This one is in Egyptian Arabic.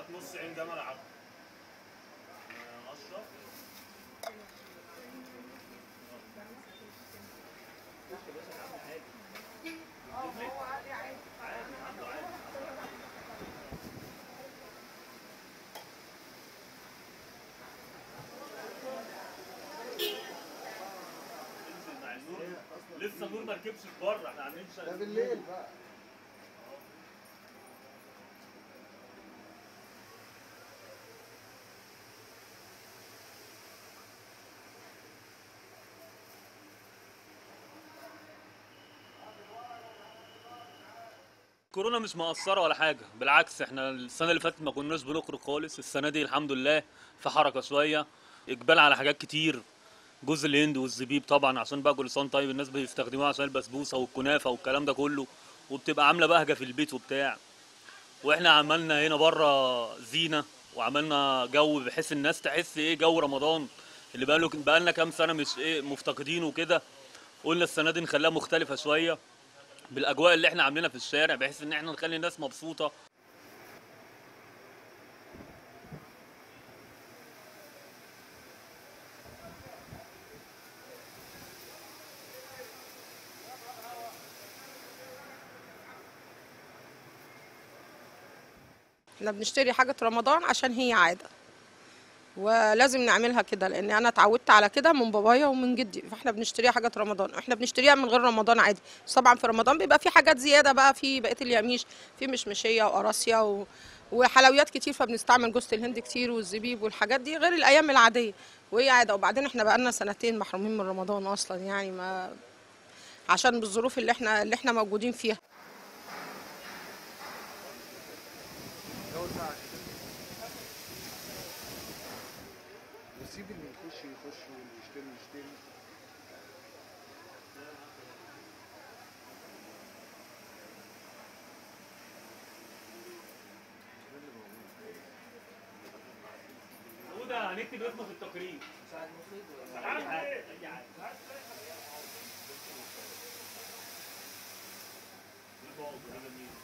هات نص عين جمل عبد اشرف انزل مع النور لسه النور ما ركبش في بره احنا عاملين ده شغل بالليل بقى كورونا مش مقصرة ولا حاجة بالعكس احنا السنة اللي فاتت ما كناش بنخرج خالص السنة دي الحمد لله في حركة شوية إقبال على حاجات كتير جوز الهند والزبيب طبعا عشان بقى كل سنة طيب الناس بيستخدموها عشان البسبوسة والكنافة والكلام ده كله وبتبقى عاملة بهجة في البيت وبتاع واحنا عملنا هنا بره زينة وعملنا جو بحيث الناس تحس ايه جو رمضان اللي بقاله بقالنا كام سنة مش ايه مفتقدينه وكده قلنا السنة دي نخليها مختلفة شوية بالاجواء اللي احنا عاملينها في الشارع بحيث ان احنا نخلي الناس مبسوطه احنا بنشتري حاجة رمضان عشان هي عادة ولازم نعملها كده لان انا اتعودت على كده من بابايا ومن جدي فاحنا بنشتريها حاجة رمضان احنا بنشتريها من غير رمضان عادي بس طبعا في رمضان بيبقى في حاجات زيادة بقى في بقية اليميش في مشمشية وقراصية و... وحلويات كتير فبنستعمل جوز الهند كتير والزبيب والحاجات دي غير الايام العادية وهي عادة وبعدين احنا بقالنا سنتين محرومين من رمضان اصلا يعني ما عشان بالظروف اللي احنا اللي احنا موجودين فيها جو ساعة كده وسيب اللي يخش يخش واللي يشتري يشتري وده هنكتب اسمه في التقرير اي حاجه اي حاجه البعد ده جميل